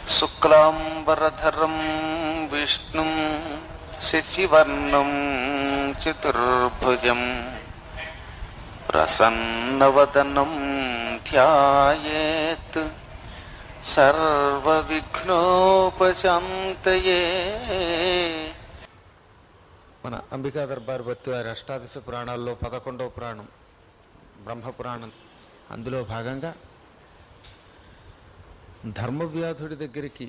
శుక్లాంబరధరం విష్ణుం శశివర్ణం చతుర్భుజం ప్రసన్నవదనం ధ్యాయేత్ సర్వవిఘ్నోపశాంతయే మన అంబికా దర్బార్ భక్తి వారి అష్టాదశ పురాణాల్లో పదకొండవ పురాణం బ్రహ్మపురాణం అందులో భాగంగా ధర్మవ్యాధుడి దగ్గరికి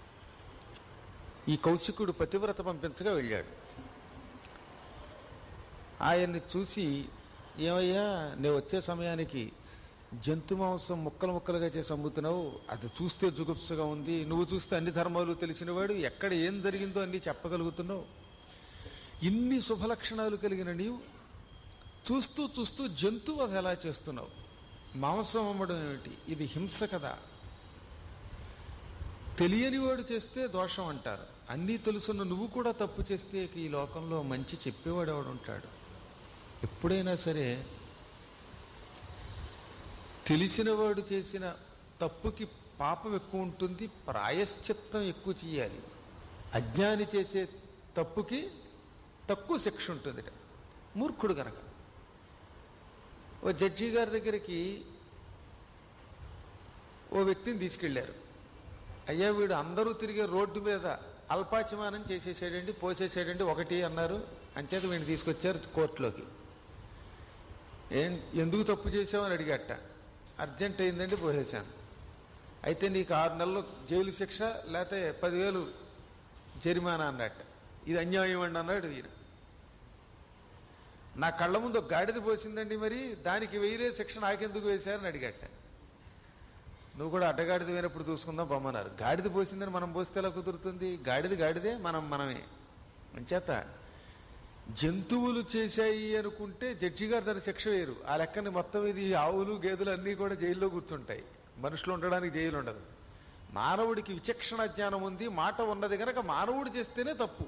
ఈ కౌశికుడు పతివ్రత పంపించగా వెళ్ళాడు ఆయన్ని చూసి ఏమయ్యా నేను వచ్చే సమయానికి జంతు మాంసం ముక్కలు ముక్కలుగా చేసి అమ్ముతున్నావు అది చూస్తే జుగుప్సగా ఉంది నువ్వు చూస్తే అన్ని ధర్మాలు తెలిసినవాడు ఎక్కడ ఏం జరిగిందో అన్నీ చెప్పగలుగుతున్నావు ఇన్ని శుభలక్షణాలు కలిగిన నీవు చూస్తూ చూస్తూ జంతువు అది ఎలా చేస్తున్నావు మాంసం అమ్మడం ఏమిటి ఇది హింస కదా తెలియని వాడు చేస్తే దోషం అంటారు అన్నీ తెలుసున్న నువ్వు కూడా తప్పు చేస్తే ఈ లోకంలో మంచి చెప్పేవాడు ఎవడు ఉంటాడు ఎప్పుడైనా సరే తెలిసినవాడు చేసిన తప్పుకి పాపం ఎక్కువ ఉంటుంది ప్రాయశ్చిత్తం ఎక్కువ చేయాలి అజ్ఞాని చేసే తప్పుకి తక్కువ శిక్ష ఉంటుంది మూర్ఖుడు కనుక ఓ జడ్జి గారి దగ్గరికి ఓ వ్యక్తిని తీసుకెళ్లారు అయ్యా వీడు అందరూ తిరిగే రోడ్డు మీద అల్పాచమానం చేసేసాడండి పోసేసాడండి ఒకటి అన్నారు అంచేత వీడిని తీసుకొచ్చారు కోర్టులోకి ఏం ఎందుకు తప్పు చేసామని అడిగట అర్జెంట్ అయిందండి పోసేశాను అయితే నీకు ఆరు నెలలు జైలు శిక్ష లేకపోతే పదివేలు జరిమానా అన్నట్ట ఇది అన్యాయం అండి అన్నాడు ఈయన నా కళ్ళ ముందు ఒక గాడిద పోసిందండి మరి దానికి వెయ్యరే శిక్ష నాకెందుకు వేశారని అడిగట నువ్వు కూడా అడ్డగాడిద వేనప్పుడు చూసుకుందాం బొమ్మన్నారు గాడిద పోసిందని మనం పోస్తే ఎలా కుదురుతుంది గాడిద గాడిదే మనం మనమే అంచేత జంతువులు చేశాయి అనుకుంటే జడ్జి గారు దాని శిక్ష వేరు ఆ లెక్కని మొత్తం ఇది ఆవులు గేదెలు అన్నీ కూడా జైల్లో కూర్చుంటాయి మనుషులు ఉండడానికి జైలు ఉండదు మానవుడికి విచక్షణ జ్ఞానం ఉంది మాట ఉన్నది కనుక మానవుడు చేస్తేనే తప్పు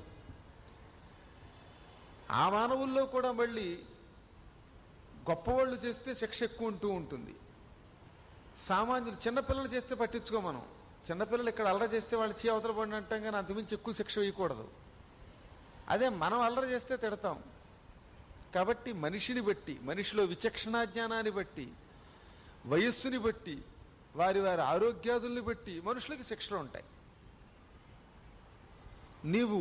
ఆ మానవుల్లో కూడా మళ్ళీ గొప్పవాళ్ళు చేస్తే శిక్ష ఎక్కువ ఉంటూ ఉంటుంది సామాన్యులు చిన్నపిల్లలు చేస్తే పట్టించుకో మనం చిన్నపిల్లలు ఇక్కడ అల్లరి చేస్తే వాళ్ళు చీ అవతల పడిన అంటాం కానీ అంతమించి ఎక్కువ శిక్ష వేయకూడదు అదే మనం అల్లరి చేస్తే తిడతాం కాబట్టి మనిషిని బట్టి మనిషిలో విచక్షణా జ్ఞానాన్ని బట్టి వయస్సుని బట్టి వారి వారి ఆరోగ్యాదుల్ని బట్టి మనుషులకి శిక్షలు ఉంటాయి నీవు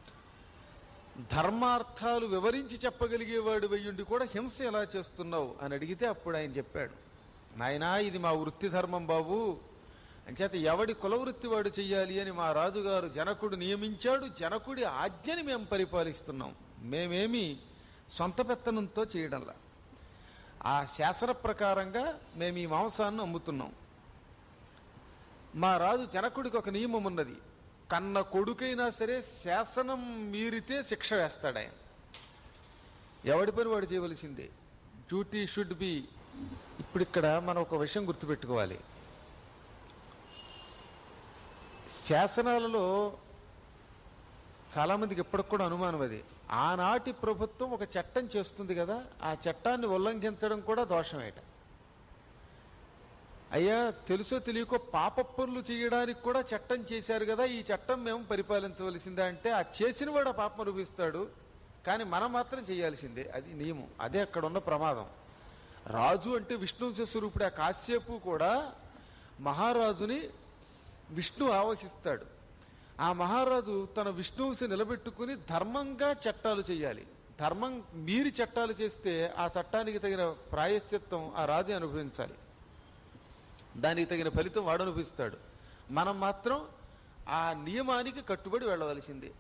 ధర్మార్థాలు వివరించి చెప్పగలిగేవాడు వెయ్యుండి కూడా హింస ఎలా చేస్తున్నావు అని అడిగితే అప్పుడు ఆయన చెప్పాడు నాయనా ఇది మా వృత్తి ధర్మం బాబు అంచేత ఎవడి కులవృత్తి వాడు చెయ్యాలి అని మా రాజుగారు జనకుడు నియమించాడు జనకుడి ఆజ్ఞని మేము పరిపాలిస్తున్నాం మేమేమి సొంత పెత్తనంతో చేయడంలా ఆ శాసన ప్రకారంగా మేము ఈ మాంసాన్ని అమ్ముతున్నాం మా రాజు జనకుడికి ఒక నియమం ఉన్నది కన్న కొడుకైనా సరే శాసనం మీరితే శిక్ష వేస్తాడు ఆయన ఎవడి పని వాడు చేయవలసిందే డ్యూటీ షుడ్ బి ఇప్పుడు ఇక్కడ మనం ఒక విషయం గుర్తుపెట్టుకోవాలి శాసనాలలో చాలామందికి ఇప్పటికి కూడా అనుమానం అది ఆనాటి ప్రభుత్వం ఒక చట్టం చేస్తుంది కదా ఆ చట్టాన్ని ఉల్లంఘించడం కూడా దోషమేట అయ్యా తెలుసో తెలియకో పాప పనులు చేయడానికి కూడా చట్టం చేశారు కదా ఈ చట్టం మేము పరిపాలించవలసిందే అంటే ఆ చేసిన వాడు ఆ పాపం అనుభవిస్తాడు కానీ మనం మాత్రం చేయాల్సిందే అది నియమం అదే అక్కడ ఉన్న ప్రమాదం రాజు అంటే విష్ణు స్వరూపుడు ఆ కాశ్యపు కూడా మహారాజుని విష్ణు ఆవహిస్తాడు ఆ మహారాజు తన విష్ణువుసి నిలబెట్టుకుని ధర్మంగా చట్టాలు చేయాలి ధర్మం మీరి చట్టాలు చేస్తే ఆ చట్టానికి తగిన ప్రాయశ్చిత్తం ఆ రాజు అనుభవించాలి దానికి తగిన ఫలితం వాడు అనుభవిస్తాడు మనం మాత్రం ఆ నియమానికి కట్టుబడి వెళ్ళవలసిందే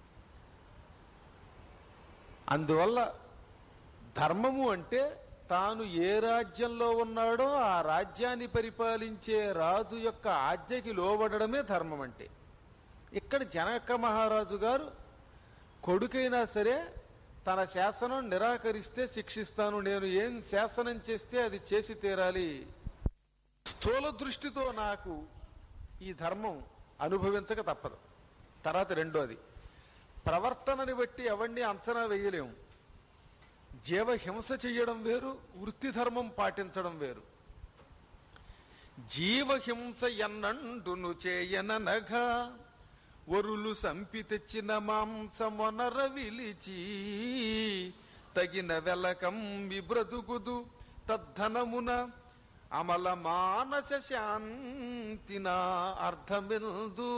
అందువల్ల ధర్మము అంటే తాను ఏ రాజ్యంలో ఉన్నాడో ఆ రాజ్యాన్ని పరిపాలించే రాజు యొక్క ఆజ్ఞకి లోబడమే ధర్మం అంటే ఇక్కడ జనక మహారాజు గారు కొడుకైనా సరే తన శాసనం నిరాకరిస్తే శిక్షిస్తాను నేను ఏం శాసనం చేస్తే అది చేసి తీరాలి స్థూల దృష్టితో నాకు ఈ ధర్మం అనుభవించక తప్పదు తర్వాత రెండోది ప్రవర్తనని బట్టి ఎవరిని అంచనా వేయలేము జీవ హింస చెయ్యడం వేరు వృత్తి ధర్మం పాటించడం వేరు జీవహింస ఎన్నండును చేయననగా వరులు సంపి తెచ్చిన మాంసమొనర విలిచి తగిన వెలకం విబ్రతుకుదు తద్ధనమున అమల మానస శాంతిన అర్థమిల్దు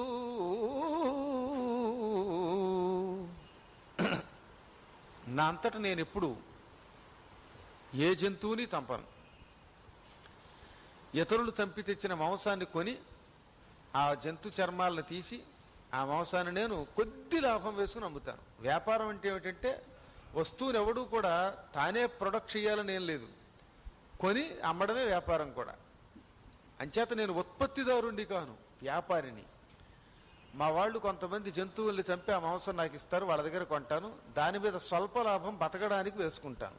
నా అంతట నేను ఎప్పుడు ఏ జంతువుని చంపను ఇతరులు చంపి తెచ్చిన మాంసాన్ని కొని ఆ జంతు చర్మాలను తీసి ఆ మాంసాన్ని నేను కొద్ది లాభం వేసుకుని అమ్ముతాను వ్యాపారం అంటే ఏమిటంటే వస్తువుని ఎవడూ కూడా తానే ప్రొడక్ట్ చేయాలని ఏం లేదు కొని అమ్మడమే వ్యాపారం కూడా అంచేత నేను ఉత్పత్తిదారుండి కాను వ్యాపారిని మా వాళ్ళు కొంతమంది జంతువుల్ని చంపి ఆ మాంసం నాకు ఇస్తారు వాళ్ళ దగ్గర కొంటాను దాని మీద స్వల్ప లాభం బతకడానికి వేసుకుంటాను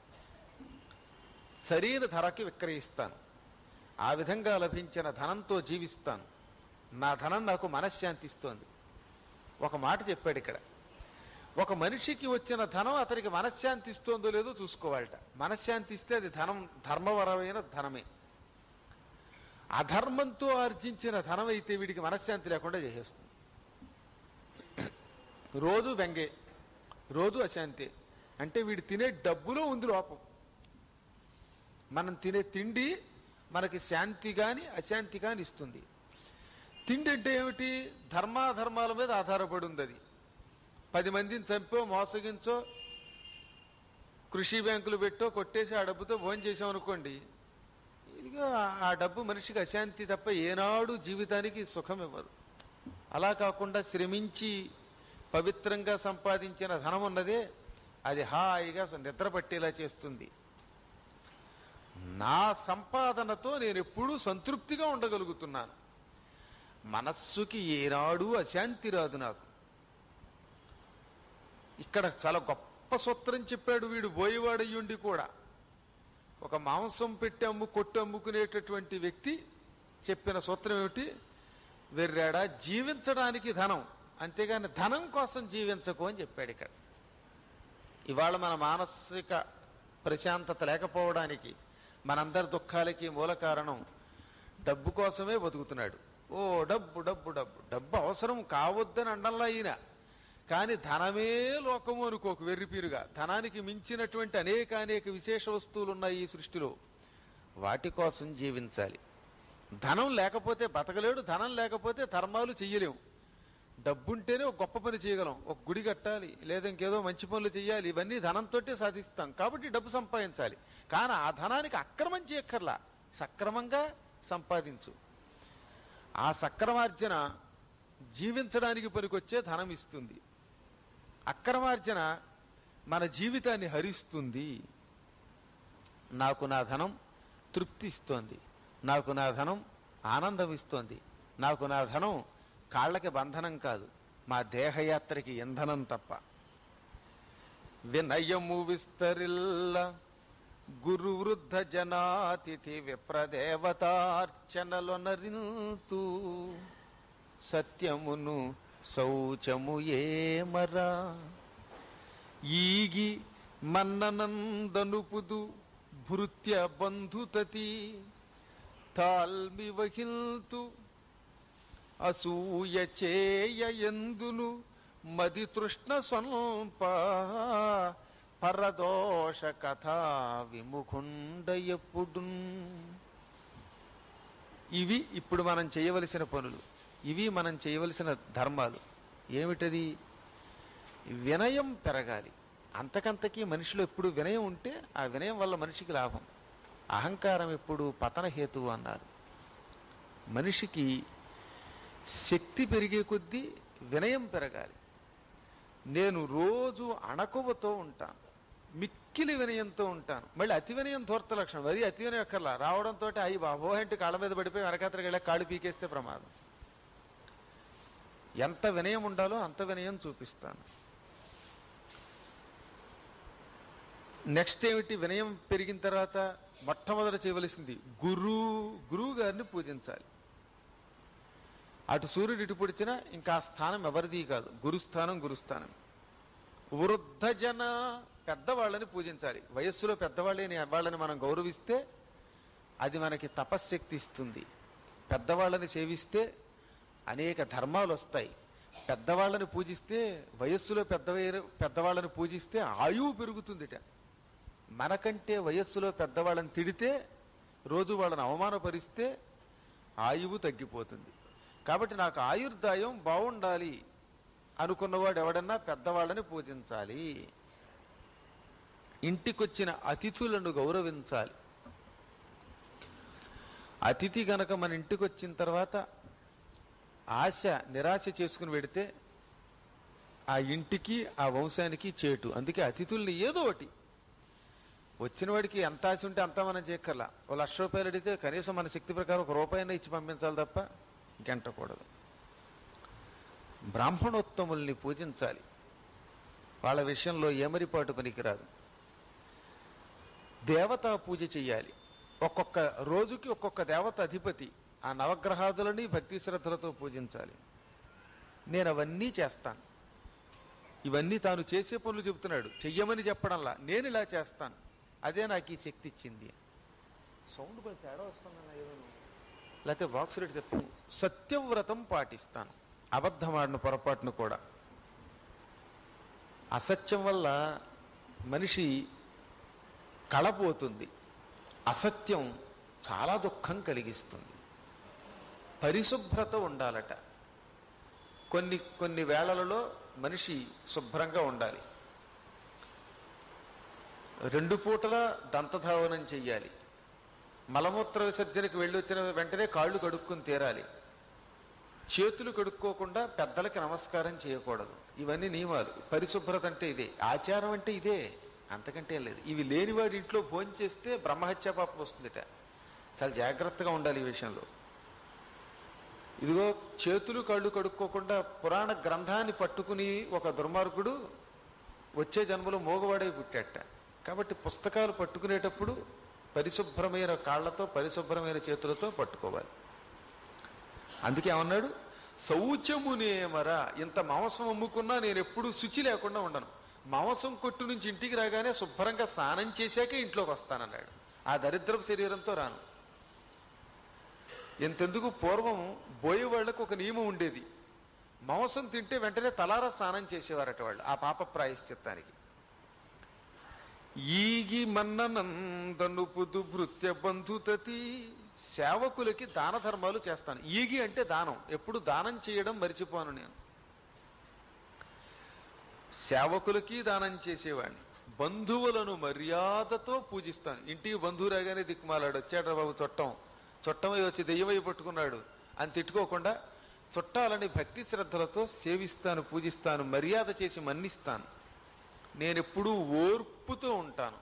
సరైన ధరకి విక్రయిస్తాను ఆ విధంగా లభించిన ధనంతో జీవిస్తాను నా ధనం నాకు మనశ్శాంతి ఇస్తోంది ఒక మాట చెప్పాడు ఇక్కడ ఒక మనిషికి వచ్చిన ధనం అతనికి మనశ్శాంతి ఇస్తోందో లేదో చూసుకోవాలట మనశ్శాంతి ఇస్తే అది ధనం ధర్మవరమైన ధనమే అధర్మంతో ఆర్జించిన ధనం అయితే వీడికి మనశ్శాంతి లేకుండా చేసేస్తుంది రోజు బెంగే రోజు అశాంతి అంటే వీడు తినే డబ్బులో ఉంది లోపం మనం తినే తిండి మనకి శాంతి కానీ అశాంతి కానీ ఇస్తుంది తిండి అంటే ఏమిటి ధర్మాధర్మాల మీద ఆధారపడి ఉంది అది పది మందిని చంపో మోసగించో కృషి బ్యాంకులు పెట్టో కొట్టేసి ఆ డబ్బుతో భోజనం చేసాం అనుకోండి ఇదిగో ఆ డబ్బు మనిషికి అశాంతి తప్ప ఏనాడు జీవితానికి సుఖం ఇవ్వదు అలా కాకుండా శ్రమించి పవిత్రంగా సంపాదించిన ధనం ఉన్నదే అది హాయిగా నిద్ర పట్టేలా చేస్తుంది నా సంపాదనతో నేను ఎప్పుడూ సంతృప్తిగా ఉండగలుగుతున్నాను మనస్సుకి ఏనాడు అశాంతి రాదు నాకు ఇక్కడ చాలా గొప్ప సూత్రం చెప్పాడు వీడు బోయివాడయ్యుండి కూడా ఒక మాంసం పెట్టి అమ్ము కొట్టు అమ్ముకునేటటువంటి వ్యక్తి చెప్పిన సూత్రం ఏమిటి వెర్రాడా జీవించడానికి ధనం అంతేగాని ధనం కోసం జీవించకు అని చెప్పాడు ఇక్కడ ఇవాళ మన మానసిక ప్రశాంతత లేకపోవడానికి మనందరి దుఃఖాలకి మూల కారణం డబ్బు కోసమే బతుకుతున్నాడు ఓ డబ్బు డబ్బు డబ్బు డబ్బు అవసరం కావద్దని అండల్లా ఈయన కానీ ధనమే లోకము అనుకోకు వెర్రిపీరుగా ధనానికి మించినటువంటి అనేక అనేక విశేష వస్తువులు ఉన్నాయి ఈ సృష్టిలో వాటి కోసం జీవించాలి ధనం లేకపోతే బతకలేడు ధనం లేకపోతే ధర్మాలు చెయ్యలేము డబ్బుంటేనే ఒక గొప్ప పని చేయగలం ఒక గుడి కట్టాలి లేదా ఇంకేదో మంచి పనులు చేయాలి ఇవన్నీ ధనంతోటే సాధిస్తాం కాబట్టి డబ్బు సంపాదించాలి కానీ ఆ ధనానికి అక్రమం చేయక్కర్లా సక్రమంగా సంపాదించు ఆ సక్రమార్జన జీవించడానికి పనికొచ్చే ధనం ఇస్తుంది అక్రమార్జన మన జీవితాన్ని హరిస్తుంది నాకు నా ధనం తృప్తి ఇస్తోంది నాకు నా ధనం ఆనందం ఇస్తోంది నాకు నా ధనం కాళ్ళకి బంధనం కాదు మా దేహయాత్రకి ఇంధనం తప్ప వినయము విస్తరిల్ల గురు వృద్ధ జనాతిథి విప్రదేవతార్చనలొనరింతు సత్యమును శౌచము ఏమరా ఈగి మన్ననందనుపుదు భృత్య బంధుతతి తాల్మి వహిల్తు అసూయ చేయ ఎందును మది తృష్ణ స్వల్ప పరదోష కథ విముఖుండ ఎప్పుడు ఇవి ఇప్పుడు మనం చేయవలసిన పనులు ఇవి మనం చేయవలసిన ధర్మాలు ఏమిటది వినయం పెరగాలి అంతకంతకీ మనిషిలో ఎప్పుడు వినయం ఉంటే ఆ వినయం వల్ల మనిషికి లాభం అహంకారం ఎప్పుడు పతన హేతువు అన్నారు మనిషికి శక్తి పెరిగే కొద్దీ వినయం పెరగాలి నేను రోజు అణకువతో ఉంటాను మిక్కిలి వినయంతో ఉంటాను మళ్ళీ అతి వినయం ధూర్త లక్షణం మరి అతి వినయం అక్కర్లా రావడంతో అయ్యి బాబో అంటే కాళ్ళ మీద పడిపోయి వెనకాతరికి వెళ్ళి కాళ్ళు పీకేస్తే ప్రమాదం ఎంత వినయం ఉండాలో అంత వినయం చూపిస్తాను నెక్స్ట్ ఏమిటి వినయం పెరిగిన తర్వాత మొట్టమొదట చేయవలసింది గురు గురువు గారిని పూజించాలి అటు సూర్యుడు ఇటు పొడిచినా ఇంకా ఆ స్థానం ఎవరిది కాదు గురుస్థానం గురుస్థానం వృద్ధ జన పెద్దవాళ్ళని పూజించాలి వయస్సులో పెద్దవాళ్ళని వాళ్ళని మనం గౌరవిస్తే అది మనకి తపశ్శక్తి ఇస్తుంది పెద్దవాళ్ళని సేవిస్తే అనేక ధర్మాలు వస్తాయి పెద్దవాళ్ళని పూజిస్తే వయస్సులో పెద్ద పెద్దవాళ్ళని పూజిస్తే ఆయువు పెరుగుతుందిట మనకంటే వయస్సులో పెద్దవాళ్ళని తిడితే రోజు వాళ్ళని అవమానపరిస్తే ఆయువు తగ్గిపోతుంది కాబట్టి నాకు ఆయుర్దాయం బాగుండాలి అనుకున్నవాడు ఎవడన్నా పెద్దవాళ్ళని పూజించాలి ఇంటికొచ్చిన అతిథులను గౌరవించాలి అతిథి గనక మన ఇంటికి వచ్చిన తర్వాత ఆశ నిరాశ చేసుకుని పెడితే ఆ ఇంటికి ఆ వంశానికి చేటు అందుకే అతిథుల్ని ఏదో ఒకటి వచ్చిన వాడికి ఎంత ఆశ ఉంటే అంతా మనం చేయక్కర్లా ఓ లక్ష రూపాయలు అడిగితే కనీసం మన శక్తి ప్రకారం ఒక రూపాయినా ఇచ్చి పంపించాలి తప్ప ఇంకెంటకూడదు బ్రాహ్మణోత్తముల్ని పూజించాలి వాళ్ళ విషయంలో ఏమరిపాటు పనికిరాదు దేవతా పూజ చెయ్యాలి ఒక్కొక్క రోజుకి ఒక్కొక్క దేవత అధిపతి ఆ నవగ్రహాదులని భక్తి శ్రద్ధలతో పూజించాలి నేను అవన్నీ చేస్తాను ఇవన్నీ తాను చేసే పనులు చెబుతున్నాడు చెయ్యమని చెప్పడంలా నేను ఇలా చేస్తాను అదే నాకు ఈ శక్తి ఇచ్చింది సౌండ్ కొంచెం తేడా వస్తుందన్న ఏదో లేకపోతే బాక్స్ రేట్ చెప్తాను సత్యవ్రతం పాటిస్తాను అబద్ధమాడిన పొరపాటును కూడా అసత్యం వల్ల మనిషి కళపోతుంది అసత్యం చాలా దుఃఖం కలిగిస్తుంది పరిశుభ్రత ఉండాలట కొన్ని కొన్ని వేళలలో మనిషి శుభ్రంగా ఉండాలి రెండు పూటల దంతధావనం చెయ్యాలి మలమూత్ర విసర్జనకి వెళ్ళి వచ్చిన వెంటనే కాళ్ళు కడుక్కుని తీరాలి చేతులు కడుక్కోకుండా పెద్దలకి నమస్కారం చేయకూడదు ఇవన్నీ నియమాలు పరిశుభ్రత అంటే ఇదే ఆచారం అంటే ఇదే అంతకంటే ఏం లేదు ఇవి లేనివాడి ఇంట్లో భోజనం చేస్తే బ్రహ్మహత్య పాపం వస్తుందిట చాలా జాగ్రత్తగా ఉండాలి ఈ విషయంలో ఇదిగో చేతులు కళ్ళు కడుక్కోకుండా పురాణ గ్రంథాన్ని పట్టుకుని ఒక దుర్మార్గుడు వచ్చే జన్మలో మోగవాడై పుట్టాట కాబట్టి పుస్తకాలు పట్టుకునేటప్పుడు పరిశుభ్రమైన కాళ్లతో పరిశుభ్రమైన చేతులతో పట్టుకోవాలి అందుకే ఏమన్నాడు శౌచమునేమరా ఇంత మాంసం అమ్ముకున్నా నేను ఎప్పుడూ శుచి లేకుండా ఉండను మాంసం కొట్టు నుంచి ఇంటికి రాగానే శుభ్రంగా స్నానం చేశాకే ఇంట్లోకి వస్తానన్నాడు ఆ దరిద్రపు శరీరంతో రాను ఎంతెందుకు పూర్వం బోయే వాళ్లకు ఒక నియమం ఉండేది మాంసం తింటే వెంటనే తలారా స్నానం చేసేవారట వాళ్ళు ఆ పాప ప్రాయశ్చిత్తానికి ఈగి మన్ననందను పుదు భృత్య బంధుతతి సేవకులకి దాన ధర్మాలు చేస్తాను ఈగి అంటే దానం ఎప్పుడు దానం చేయడం మర్చిపోను నేను సేవకులకి దానం చేసేవాడిని బంధువులను మర్యాదతో పూజిస్తాను ఇంటికి బంధువు రాగానే దిక్కుమాలాడు వచ్చాడు బాబు చుట్టం చుట్టమై వచ్చి దెయ్యమై పట్టుకున్నాడు అని తిట్టుకోకుండా చుట్టాలని భక్తి శ్రద్ధలతో సేవిస్తాను పూజిస్తాను మర్యాద చేసి మన్నిస్తాను నేనెప్పుడూ ఓర్పుతో ఉంటాను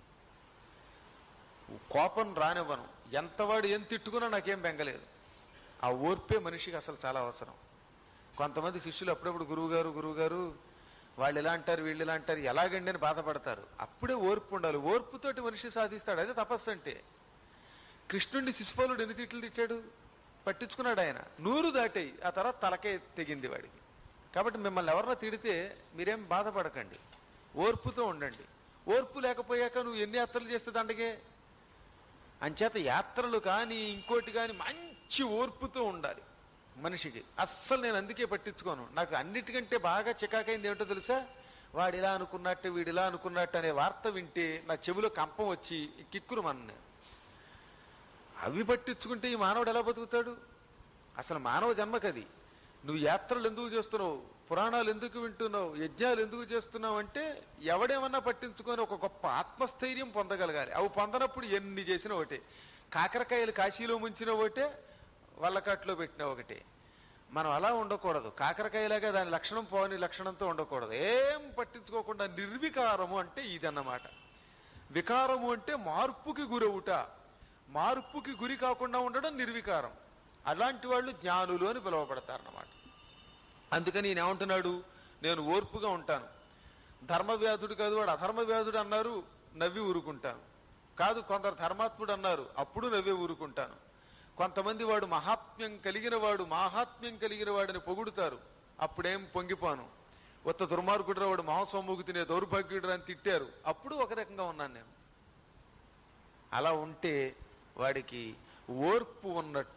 కోపం రానివ్వను ఎంతవాడు ఏం తిట్టుకున్నా నాకేం బెంగలేదు ఆ ఓర్పే మనిషికి అసలు చాలా అవసరం కొంతమంది శిష్యులు అప్పుడప్పుడు గురువుగారు గురువుగారు వాళ్ళు ఇలా అంటారు వీళ్ళు ఇలా అంటారు ఎలాగండి అని బాధపడతారు అప్పుడే ఓర్పు ఉండాలి ఓర్పుతోటి మనిషి సాధిస్తాడు అదే తపస్సు అంటే కృష్ణుడిని శిశుపాలుడు ఎన్ని తిట్లు తిట్టాడు పట్టించుకున్నాడు ఆయన నూరు దాటాయి ఆ తర్వాత తలకే తెగింది వాడికి కాబట్టి మిమ్మల్ని ఎవరన్నా తిడితే మీరేం బాధపడకండి ఓర్పుతో ఉండండి ఓర్పు లేకపోయాక నువ్వు ఎన్ని యాత్రలు చేస్తే దండగే అంచేత యాత్రలు కానీ ఇంకోటి కానీ మంచి ఓర్పుతో ఉండాలి మనిషికి అస్సలు నేను అందుకే పట్టించుకోను నాకు అన్నిటికంటే బాగా చికాకైంది ఏమిటో తెలుసా వాడు ఇలా అనుకున్నట్టు వీడు ఇలా అనుకున్నట్టు అనే వార్త వింటే నా చెవిలో కంపం వచ్చి కిక్కురు మన అవి పట్టించుకుంటే ఈ మానవుడు ఎలా బతుకుతాడు అసలు మానవ జన్మకది నువ్వు యాత్రలు ఎందుకు చేస్తున్నావు పురాణాలు ఎందుకు వింటున్నావు యజ్ఞాలు ఎందుకు చేస్తున్నావు అంటే ఎవడేమన్నా పట్టించుకొని ఒక గొప్ప ఆత్మస్థైర్యం పొందగలగాలి అవి పొందనప్పుడు ఎన్ని చేసినా ఒకటే కాకరకాయలు కాశీలో ముంచిన ఒకటే వల్లకాట్లో పెట్టిన ఒకటే మనం అలా ఉండకూడదు కాకరకాయలాగా దాని లక్షణం పోని లక్షణంతో ఉండకూడదు ఏం పట్టించుకోకుండా నిర్వికారము అంటే ఇదన్నమాట వికారము అంటే మార్పుకి గురవుట మార్పుకి గురి కాకుండా ఉండడం నిర్వికారం అలాంటి వాళ్ళు జ్ఞానులు అని పిలువబడతారన్నమాట అందుకని ఈయన ఏమంటున్నాడు నేను ఓర్పుగా ఉంటాను ధర్మవ్యాధుడు కాదు వాడు అధర్మ వ్యాధుడు అన్నారు నవ్వి ఊరుకుంటాను కాదు కొందరు ధర్మాత్ముడు అన్నారు అప్పుడు నవ్వే ఊరుకుంటాను కొంతమంది వాడు మహాత్మ్యం కలిగిన వాడు మాహాత్మ్యం కలిగిన వాడిని పొగుడుతారు అప్పుడేం పొంగిపోను కొత్త దుర్మార్గుడు వాడు మాంసమ్మూగు తినే దౌర్భాగ్యుడు అని తిట్టారు అప్పుడు ఒక రకంగా ఉన్నాను నేను అలా ఉంటే వాడికి ఓర్పు ఉన్నట్టు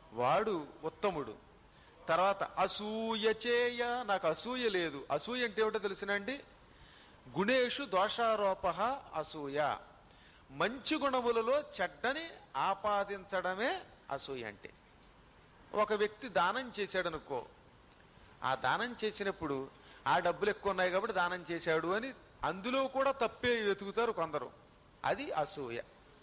వాడు ఉత్తముడు తర్వాత అసూయ చేయ నాకు అసూయ లేదు అసూయ అంటే ఏమిటో తెలిసినండి గుణేషు దోషారోప అసూయ మంచి గుణములలో చెడ్డని ఆపాదించడమే అసూయ అంటే ఒక వ్యక్తి దానం చేశాడనుకో ఆ దానం చేసినప్పుడు ఆ డబ్బులు ఎక్కువ ఉన్నాయి కాబట్టి దానం చేశాడు అని అందులో కూడా తప్పే వెతుకుతారు కొందరు అది అసూయ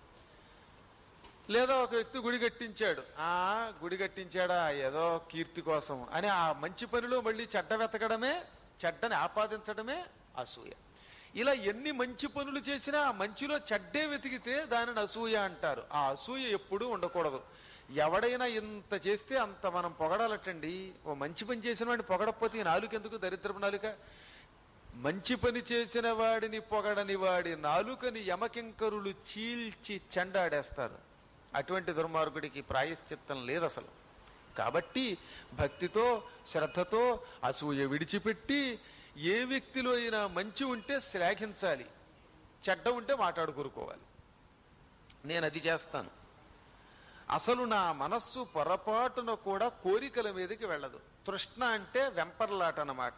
లేదా ఒక వ్యక్తి గుడి కట్టించాడు ఆ గుడి కట్టించాడా ఏదో కీర్తి కోసం అని ఆ మంచి పనిలో మళ్ళీ చెడ్డ వెతకడమే చెడ్డని ఆపాదించడమే అసూయ ఇలా ఎన్ని మంచి పనులు చేసినా ఆ మంచిలో చెడ్డే వెతికితే దానిని అసూయ అంటారు ఆ అసూయ ఎప్పుడూ ఉండకూడదు ఎవడైనా ఇంత చేస్తే అంత మనం పొగడాలటండి ఓ మంచి పని చేసిన వాడిని పొగడకపోతే ఈ నాలుక ఎందుకు దరిద్రపు నాలుక మంచి పని చేసిన వాడిని పొగడని వాడి నాలుకని యమకింకరులు చీల్చి చెండాడేస్తారు అటువంటి దుర్మార్గుడికి ప్రాయశ్చిత్తం లేదు అసలు కాబట్టి భక్తితో శ్రద్ధతో అసూయ విడిచిపెట్టి ఏ వ్యక్తిలో అయినా మంచి ఉంటే శ్లాఘించాలి చెడ్డ ఉంటే మాట్లాడుకూరుకోవాలి నేను అది చేస్తాను అసలు నా మనస్సు పొరపాటున కూడా కోరికల మీదకి వెళ్ళదు తృష్ణ అంటే వెంపర్లాట అన్నమాట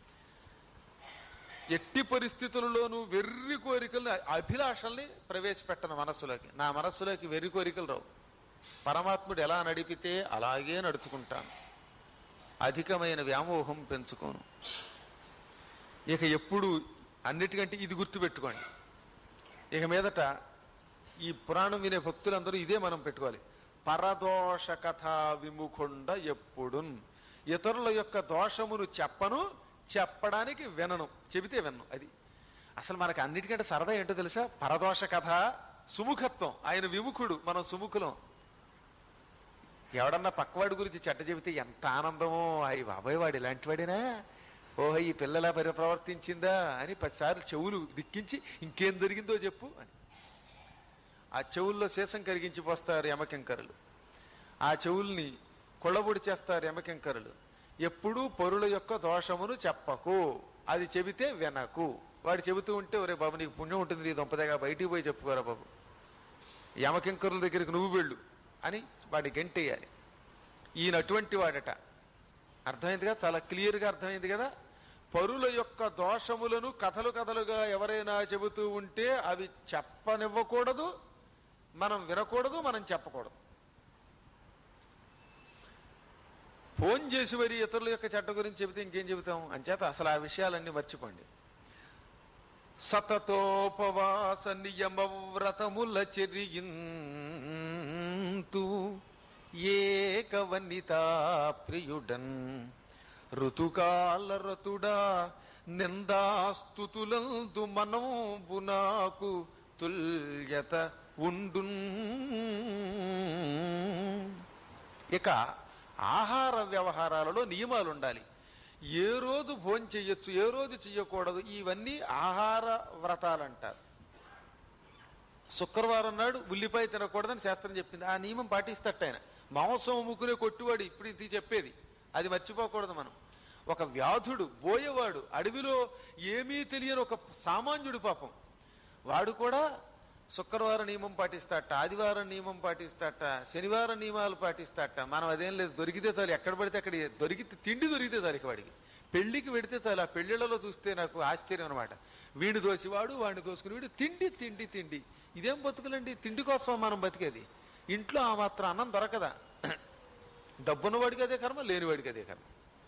ఎట్టి పరిస్థితులలోనూ వెర్రి కోరికలు అభిలాషల్ని ప్రవేశపెట్టను మనస్సులోకి నా మనస్సులోకి వెర్రి కోరికలు రావు పరమాత్ముడు ఎలా నడిపితే అలాగే నడుచుకుంటాను అధికమైన వ్యామోహం పెంచుకోను ఇక ఎప్పుడు అన్నిటికంటే ఇది గుర్తుపెట్టుకోండి ఇక మీదట ఈ పురాణం వినే భక్తులందరూ ఇదే మనం పెట్టుకోవాలి పరదోష కథ విముఖుండ ఎప్పుడున్ ఇతరుల యొక్క దోషమును చెప్పను చెప్పడానికి వినను చెబితే వినను అది అసలు మనకు అన్నిటికంటే సరదా ఏంటో తెలుసా పరదోష కథ సుముఖత్వం ఆయన విముఖుడు మనం సుముఖులం ఎవడన్నా పక్కవాడి గురించి చెడ్డ చెబితే ఎంత ఆనందమో అయ్యి బాబాయ్ వాడు ఇలాంటి వాడేనా ఓహో ఈ పిల్లలా పరి ప్రవర్తించిందా అని పదిసార్లు చెవులు దిక్కించి ఇంకేం జరిగిందో చెప్పు అని ఆ చెవుల్లో శేషం కరిగించి పోస్తారు యమకింకరులు ఆ చెవుల్ని కొళ్ళబొడి చేస్తారు యమకింకరులు ఎప్పుడూ పరుల యొక్క దోషమును చెప్పకు అది చెబితే వినకు వాడు చెబుతూ ఉంటే ఒరే బాబు నీకు పుణ్యం ఉంటుంది నీ దొంపదగా బయటికి పోయి చెప్పుకోరా బాబు యమకింకరుల దగ్గరికి నువ్వు వెళ్ళు అని వాడి గంటేయాలి ఈయన అటువంటి వాడట అర్థమైందిగా చాలా క్లియర్గా అర్థమైంది కదా పరుల యొక్క దోషములను కథలు కథలుగా ఎవరైనా చెబుతూ ఉంటే అవి చెప్పనివ్వకూడదు మనం వినకూడదు మనం చెప్పకూడదు ఫోన్ చేసి మరి ఇతరుల యొక్క చెడ్డ గురించి చెబితే ఇంకేం చెబుతాం అంచేత అసలు ఆ విషయాలన్నీ మర్చిపోండి సతతోపవాస నియమ వ్రతముల చెరియింతు ఏకవనితా ప్రియుడన్ ఋతుకాల రతుడా నిందాస్తుతులందు మనంబు నాకు తుల్యత ఉండున్ ఇక ఆహార వ్యవహారాలలో నియమాలు ఉండాలి ఏ రోజు భోజనం చెయ్యొచ్చు ఏ రోజు చెయ్యకూడదు ఇవన్నీ ఆహార వ్రతాలు అంటారు శుక్రవారం నాడు ఉల్లిపాయ తినకూడదని శాస్త్రం చెప్పింది ఆ నియమం పాటిస్తట్ట ఆయన మాంసం అమ్ముకునే కొట్టువాడు ఇప్పుడు ఇది చెప్పేది అది మర్చిపోకూడదు మనం ఒక వ్యాధుడు బోయేవాడు అడవిలో ఏమీ తెలియని ఒక సామాన్యుడు పాపం వాడు కూడా శుక్రవారం నియమం పాటిస్తాట ఆదివారం నియమం పాటిస్తాట శనివారం నియమాలు పాటిస్తాట మనం అదేం లేదు దొరికితే చాలు ఎక్కడ పడితే అక్కడ దొరికితే తిండి దొరికితే చాలు ఇక వాడికి పెళ్లికి పెడితే చాలు ఆ పెళ్లిళ్లలో చూస్తే నాకు ఆశ్చర్యం అనమాట వీడిని దోసివాడు వాడిని దోసుకుని వీడు తిండి తిండి తిండి ఇదేం బతుకులండి తిండి కోసం మనం బతికేది ఇంట్లో ఆ మాత్రం అన్నం దొరకదా డబ్బున్నవాడికి అదే కర్మ లేనివాడికి అదే కర్మ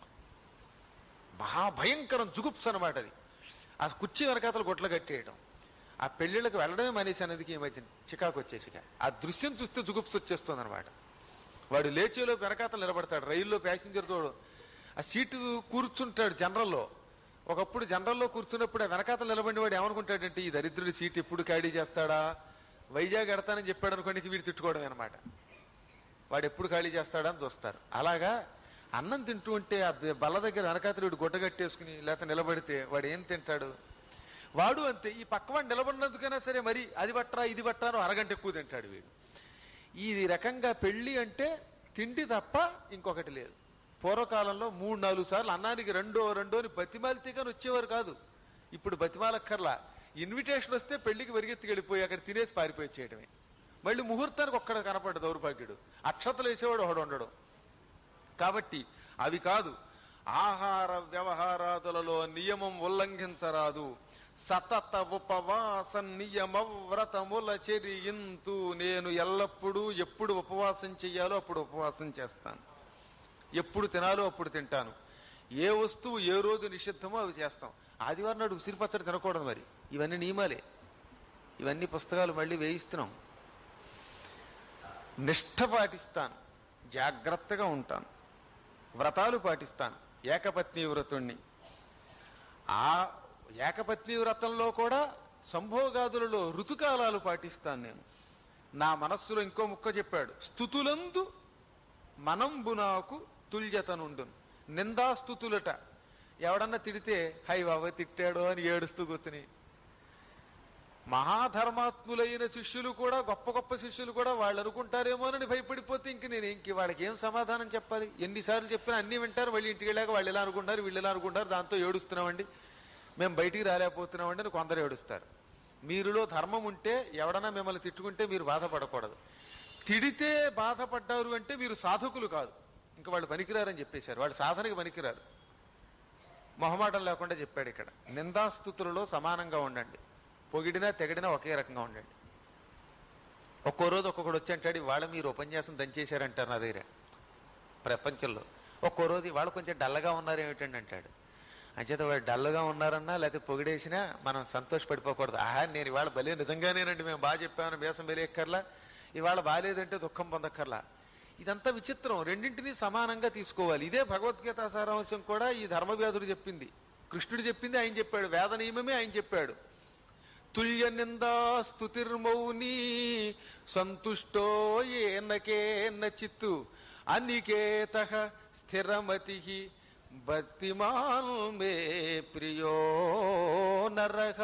మహాభయంకరం జుగుప్స్ అనమాట అది ఆ కుర్చీ వెనకాతలు గొట్ల కట్టేయటం ఆ పెళ్లిళ్ళకి వెళ్ళడమే మనిషి అనేది ఈ మధ్య చికాకు వచ్చేసిక ఆ దృశ్యం చూస్తే జుగుప్స్ వచ్చేస్తుంది అనమాట వాడు లేచేలో వెనకాతలు నిలబడతాడు రైల్లో ప్యాసింజర్ తోడు ఆ సీటు కూర్చుంటాడు జనరల్లో ఒకప్పుడు జనరల్లో కూర్చున్నప్పుడు ఆ వెనకాతలు నిలబడి వాడు ఏమనుకుంటాడంటే ఈ దరిద్రుడి సీట్ ఎప్పుడు ఖాళీ చేస్తాడా వైజాగ్ ఎడతానని చెప్పాడు అనుకోండి వీడు తిట్టుకోవడమే అనమాట వాడు ఎప్పుడు ఖాళీ చేస్తాడా అని చూస్తారు అలాగా అన్నం తింటూ ఉంటే ఆ బె- బల్ల దగ్గర వెనకాతలుడు గుడ్డ కట్టేసుకుని లేకపోతే నిలబడితే వాడు ఏం తింటాడు వాడు అంతే ఈ పక్కవాడు నిలబడినందుకైనా సరే మరి అది బట్టరా ఇది బట్టరా అరగంట ఎక్కువ తింటాడు వీడు ఈ రకంగా పెళ్లి అంటే తిండి తప్ప ఇంకొకటి లేదు పూర్వకాలంలో మూడు నాలుగు సార్లు అన్నానికి రెండో రెండో అని బతిమాలితే కానీ వచ్చేవారు కాదు ఇప్పుడు బతిమాలక్కర్లా ఇన్విటేషన్ వస్తే పెళ్లికి పరిగెత్తి వెళ్ళిపోయి అక్కడ తినేసి పారిపోయి చేయడమే మళ్ళీ ముహూర్తానికి ఒక్కడ కనపడ్డ దౌర్భాగ్యుడు అక్షతలు వేసేవాడు ఒకడు ఉండడు కాబట్టి అవి కాదు ఆహార వ్యవహారాదులలో నియమం ఉల్లంఘించరాదు సతత ఉపవాస నియమ వ్రతముల చెరియింతు నేను ఎల్లప్పుడూ ఎప్పుడు ఉపవాసం చెయ్యాలో అప్పుడు ఉపవాసం చేస్తాను ఎప్పుడు తినాలో అప్పుడు తింటాను ఏ వస్తువు ఏ రోజు నిషిద్ధమో అవి చేస్తాం ఆదివారం నాడు ఉసిరి పచ్చడి తినకూడదు మరి ఇవన్నీ నియమాలే ఇవన్నీ పుస్తకాలు మళ్ళీ వేయిస్తున్నాం నిష్ఠ పాటిస్తాను జాగ్రత్తగా ఉంటాను వ్రతాలు పాటిస్తాను ఏకపత్ని వ్రతుణ్ణి ఆ ఏకపత్ని వ్రతంలో కూడా సంభోగాదులలో ఋతుకాలాలు పాటిస్తాను నేను నా మనస్సులో ఇంకో ముక్క చెప్పాడు స్థుతులందు మనంబు నాకు తుల్యతనుండును నిందాస్తుతులట ఎవడన్నా తిడితే హై బాబా తిట్టాడు అని ఏడుస్తూ కూర్చుని మహాధర్మాత్ములైన శిష్యులు కూడా గొప్ప గొప్ప శిష్యులు కూడా వాళ్ళు అనుకుంటారేమోనని భయపడిపోతే ఇంక నేను ఇంక వాళ్ళకి ఏం సమాధానం చెప్పాలి ఎన్నిసార్లు చెప్పినా అన్ని వింటారు వాళ్ళు ఇంటికి వెళ్ళాక వాళ్ళు ఇలా అనుకుంటారు వీళ్ళు ఇలా అనుకుంటారు దాంతో ఏడుస్తున్నామండి మేము బయటికి రాలేకపోతున్నామండి అని కొందరు ఏడుస్తారు మీరులో ధర్మం ఉంటే ఎవడన్నా మిమ్మల్ని తిట్టుకుంటే మీరు బాధపడకూడదు తిడితే బాధపడ్డారు అంటే మీరు సాధకులు కాదు ఇంకా వాళ్ళు పనికిరారని చెప్పేశారు వాళ్ళు సాధనకి పనికిరారు మొహమాటం లేకుండా చెప్పాడు ఇక్కడ నిందాస్తుతులలో సమానంగా ఉండండి పొగిడినా తెగడినా ఒకే రకంగా ఉండండి ఒక్కో రోజు ఒక్కొక్కడు వచ్చి అంటాడు వాళ్ళ మీరు ఉపన్యాసం దంచేశారంటారు నా దగ్గర ప్రపంచంలో ఒక్కో రోజు వాళ్ళు కొంచెం డల్లగా ఉన్నారు ఏమిటండి అంటాడు అంచేత వాళ్ళు డల్గా ఉన్నారన్నా లేకపోతే పొగిడేసినా మనం సంతోషపడిపోకూడదు ఆహా నేను ఇవాళ బలే నిజంగానేనండి మేము బాగా చెప్పామని బేసం బెలేక్కర్లా ఇవాళ బాగాలేదంటే దుఃఖం పొందక్కర్లా ఇదంతా విచిత్రం రెండింటినీ సమానంగా తీసుకోవాలి ఇదే భగవద్గీత సారాంశం కూడా ఈ ధర్మవ్యాధుడు చెప్పింది కృష్ణుడు చెప్పింది ఆయన చెప్పాడు వేద నియమమే ఆయన చెప్పాడు తుల్య నిందా స్తుతిర్మౌని సంతుష్టో ఏనకేన చిత్తు అనికేత స్థిరమతి భక్తిమాన్ మే ప్రియో నరహ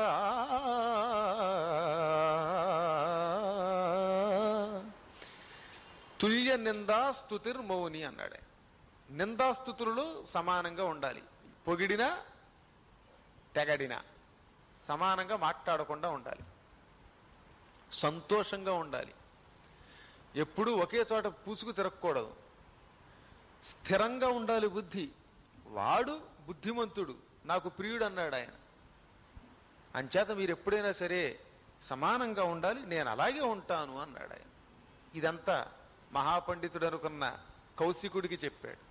తుల్య నిందా స్తుతిర్మౌని అన్నాడు ఆయన. నిందాస్తుతులు సమానంగా ఉండాలి పొగిడినా తెగడినా సమానంగా మాట్లాడకుండా ఉండాలి సంతోషంగా ఉండాలి ఎప్పుడూ ఒకే చోట పూసుకు తిరగకూడదు స్థిరంగా ఉండాలి బుద్ధి వాడు బుద్ధిమంతుడు నాకు ప్రియుడు అన్నాడు ఆయన అంచేత మీరు ఎప్పుడైనా సరే సమానంగా ఉండాలి నేను అలాగే ఉంటాను అన్నాడు ఆయన ఇదంతా మహాపండితుడు అనుకున్న కౌశికుడికి చెప్పాడు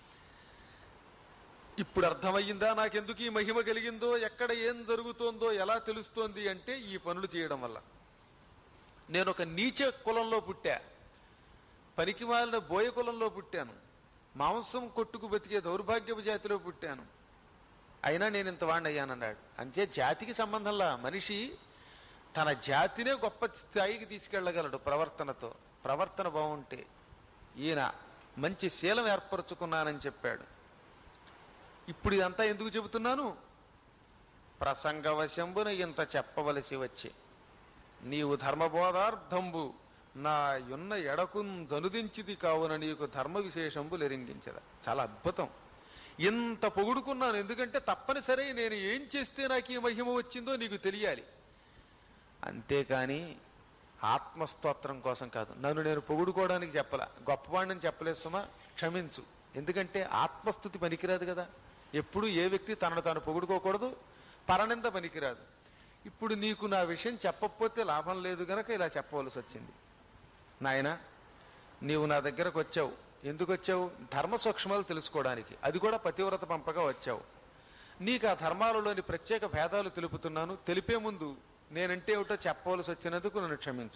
ఇప్పుడు అర్థమయ్యిందా నాకెందుకు ఈ మహిమ కలిగిందో ఎక్కడ ఏం జరుగుతోందో ఎలా తెలుస్తోంది అంటే ఈ పనులు చేయడం వల్ల నేను ఒక నీచ కులంలో పుట్టా పనికి మాలిన బోయ కులంలో పుట్టాను మాంసం కొట్టుకు బతికే దౌర్భాగ్యపు జాతిలో పుట్టాను అయినా నేను ఇంత వాడిని అయ్యానన్నాడు అంతే జాతికి సంబంధంలా మనిషి తన జాతినే గొప్ప స్థాయికి తీసుకెళ్ళగలడు ప్రవర్తనతో ప్రవర్తన బాగుంటే ఈయన మంచి శీలం ఏర్పరచుకున్నానని చెప్పాడు ఇప్పుడు ఇదంతా ఎందుకు చెబుతున్నాను ప్రసంగవశంబున ఇంత చెప్పవలసి వచ్చి నీవు ధర్మబోధార్థంబు నా యున్న ఎడకున్ జనుదించిది కావున నీకు ధర్మ విశేషంబు లెరింగించద చాలా అద్భుతం ఇంత పొగుడుకున్నాను ఎందుకంటే తప్పనిసరి నేను ఏం చేస్తే నాకు ఈ మహిమ వచ్చిందో నీకు తెలియాలి అంతేకాని ఆత్మస్తోత్రం కోసం కాదు నన్ను నేను పొగుడుకోవడానికి చెప్పలా గొప్పవాడిని చెప్పలేదు సుమా క్షమించు ఎందుకంటే ఆత్మస్థుతి పనికిరాదు కదా ఎప్పుడు ఏ వ్యక్తి తనను తాను పొగుడుకోకూడదు పరనింద పనికిరాదు ఇప్పుడు నీకు నా విషయం చెప్పకపోతే లాభం లేదు గనక ఇలా చెప్పవలసి వచ్చింది నాయన నీవు నా దగ్గరకు వచ్చావు ఎందుకు వచ్చావు ధర్మ సూక్ష్మాలు తెలుసుకోవడానికి అది కూడా పతివ్రత పంపగా వచ్చావు నీకు ఆ ధర్మాలలోని ప్రత్యేక భేదాలు తెలుపుతున్నాను తెలిపే ముందు నేనంటే ఏమిటో చెప్పవలసి వచ్చినందుకు నన్ను క్షమించు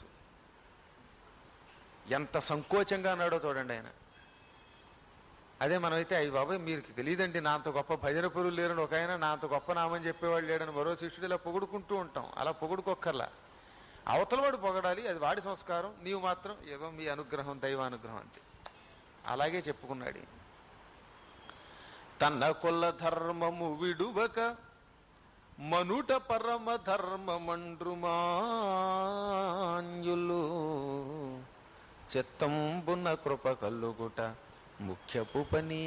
ఎంత సంకోచంగా అన్నాడో చూడండి ఆయన అదే మనమైతే అయ్యి బాబాయ్ మీకు తెలియదండి నా అంత గొప్ప భజన పురులు లేరని ఒక ఆయన నా అంత గొప్ప నామని చెప్పేవాడు లేడని మరో శిష్యుడు ఇలా పొగుడుకుంటూ ఉంటాం అలా పొగుడుకోక్కర్లా అవతలవాడు పొగడాలి అది వాడి సంస్కారం నీవు మాత్రం ఏదో మీ అనుగ్రహం దైవానుగ్రహం అంతే అలాగే చెప్పుకున్నాడు ఈయన. తన కుల ధర్మము విడువక మనుట పరమ ధర్మమండ్రుమాన్యులు చిత్తంబున కృప కల్లుగుట ముఖ్యపు పని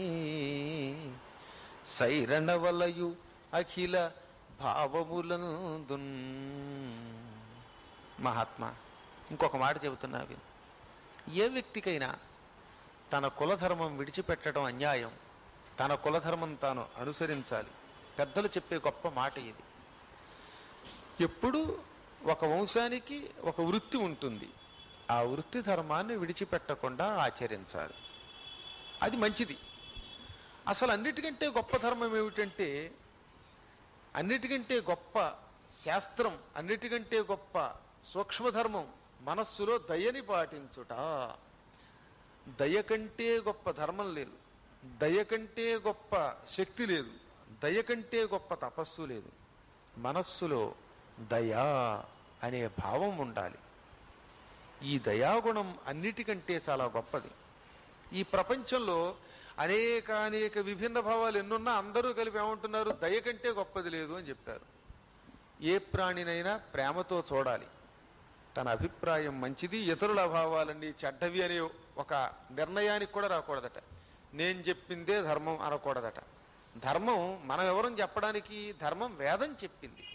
సైరణవలయు అఖిల భావములందున్ మహాత్మా ఇంకొక మాట చెబుతున్నా విను ఏ వ్యక్తికైనా తన కులధర్మం విడిచిపెట్టడం అన్యాయం తన కులధర్మం తాను అనుసరించాలి పెద్దలు చెప్పే గొప్ప మాట ఇది ఎప్పుడు ఒక వంశానికి ఒక వృత్తి ఉంటుంది ఆ వృత్తి ధర్మాన్ని విడిచిపెట్టకుండా ఆచరించాలి అది మంచిది అసలు అన్నిటికంటే గొప్ప ధర్మం ఏమిటంటే అన్నిటికంటే గొప్ప శాస్త్రం అన్నిటికంటే గొప్ప సూక్ష్మధర్మం మనస్సులో దయని పాటించుట దయ కంటే గొప్ప ధర్మం లేదు దయ కంటే గొప్ప శక్తి లేదు దయ కంటే గొప్ప తపస్సు లేదు మనస్సులో దయా అనే భావం ఉండాలి ఈ దయాగుణం అన్నిటికంటే చాలా గొప్పది ఈ ప్రపంచంలో అనేక అనేక విభిన్న భావాలు ఎన్నున్నా అందరూ కలిపి ఏమంటున్నారు దయ కంటే గొప్పది లేదు అని చెప్పారు ఏ ప్రాణినైనా ప్రేమతో చూడాలి తన అభిప్రాయం మంచిది ఇతరుల భావాలన్నీ చెడ్డవి అనే ఒక నిర్ణయానికి కూడా రాకూడదట నేను చెప్పిందే ధర్మం అనకూడదట ధర్మం మనం ఎవరం చెప్పడానికి ధర్మం వేదం చెప్పింది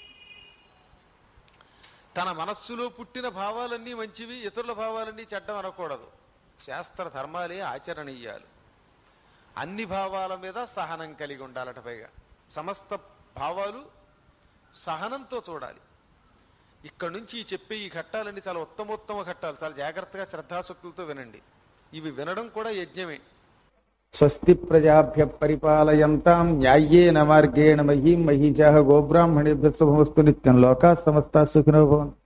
తన మనస్సులో పుట్టిన భావాలన్నీ మంచివి ఇతరుల భావాలన్నీ చెడ్డం అనకూడదు శాస్త్ర ధర్మాలే ఆచరణీయాలు అన్ని భావాల మీద సహనం కలిగి ఉండాలట పైగా సమస్త భావాలు సహనంతో చూడాలి ఇక్కడ నుంచి ఈ చెప్పే ఈ ఘట్టాలన్నీ చాలా ఉత్తమోత్తమ ఘట్టాలు చాలా జాగ్రత్తగా శ్రద్ధాశక్తులతో వినండి ఇవి వినడం కూడా యజ్ఞమే స్వస్తి ప్రజాభ్య పరిపాలయంతాం న్యాయేన మార్గేణ మహీం మహీజాహ గోబ్రాహ్మణేభ్య శుభమస్తు నిత్యం లోకా సమస్త సుఖినో భవంతు